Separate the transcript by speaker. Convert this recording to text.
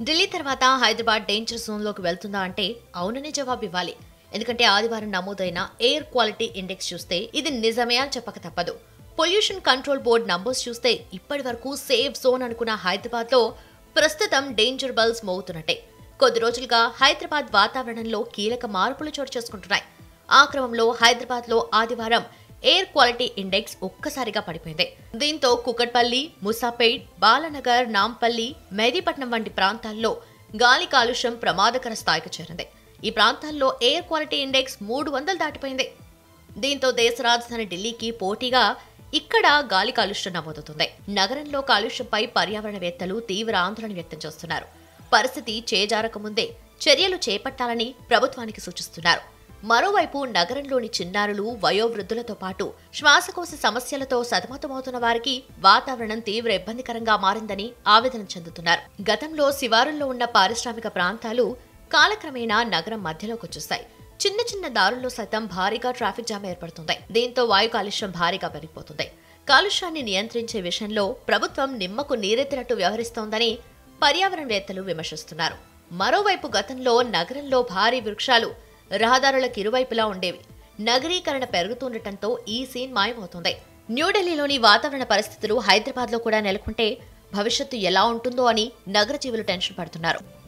Speaker 1: ఢిల్లీ తర్వాత హైదరాబాద్ డేంజర్ జోన్లోకి వెళ్తుందా అంటే అవుననే జవాబు ఇవ్వాలి ఎందుకంటే ఆదివారం నమోదైన ఎయిర్ క్వాలిటీ ఇండెక్స్ చూస్తే ఇది నిజమే అని చెప్పక తప్పదు పొల్యూషన్ కంట్రోల్ బోర్డ్ నంబర్స్ చూస్తే ఇప్పటి వరకు సేఫ్ జోన్ అనుకున్న హైదరాబాద్లో ప్రస్తుతం డేంజర్ బల్స్ మోగుతున్నట్టే కొద్ది రోజులుగా హైదరాబాద్ వాతావరణంలో కీలక మార్పులు చోటు చేసుకుంటున్నాయి ఆ క్రమంలో హైదరాబాద్లో ఆదివారం ఎయిర్ క్వాలిటీ ఇండెక్స్ ఒక్కసారిగా పడిపోయింది దీంతో కుకట్పల్లి ముసాపేట్ బాలనగర్ నాంపల్లి మెహదీపట్నం వంటి ప్రాంతాల్లో గాలి కాలుష్యం ప్రమాదకర స్థాయికి చేరింది ఈ ప్రాంతాల్లో ఎయిర్ క్వాలిటీ ఇండెక్స్ మూడు వందలు దాటిపోయింది దీంతో దేశ రాజధాని ఢిల్లీకి పోటీగా ఇక్కడ గాలి కాలుష్యం నమోదవుతుంది నగరంలో కాలుష్యంపై పర్యావరణవేత్తలు తీవ్ర ఆందోళన వ్యక్తం చేస్తున్నారు పరిస్థితి చేజారక ముందే చర్యలు చేపట్టాలని ప్రభుత్వానికి సూచిస్తున్నారు మరోవైపు నగరంలోని చిన్నారులు వయోవృద్ధులతో పాటు శ్వాసకోశ సమస్యలతో సతమతమవుతున్న వారికి వాతావరణం తీవ్ర ఇబ్బందికరంగా మారిందని ఆవేదన చెందుతున్నారు గతంలో శివారుల్లో ఉన్న పారిశ్రామిక ప్రాంతాలు కాలక్రమేణా నగరం మధ్యలోకి వచ్చేస్తాయి చిన్న చిన్న దారుల్లో సైతం భారీగా ట్రాఫిక్ జామ్ ఏర్పడుతుంది దీంతో వాయు కాలుష్యం భారీగా పెరిగిపోతుంది కాలుష్యాన్ని నియంత్రించే విషయంలో ప్రభుత్వం నిమ్మకు నీరెత్తినట్టు వ్యవహరిస్తోందని పర్యావరణవేత్తలు విమర్శిస్తున్నారు మరోవైపు గతంలో నగరంలో భారీ వృక్షాలు రహదారులకు ఇరువైపులా ఉండేవి నగరీకరణ పెరుగుతుండటంతో ఈ సీన్ మాయమవుతోంది న్యూఢిల్లీలోని వాతావరణ పరిస్థితులు హైదరాబాద్లో కూడా నెలకొంటే భవిష్యత్తు ఎలా ఉంటుందో అని నగర జీవులు టెన్షన్ పడుతున్నారు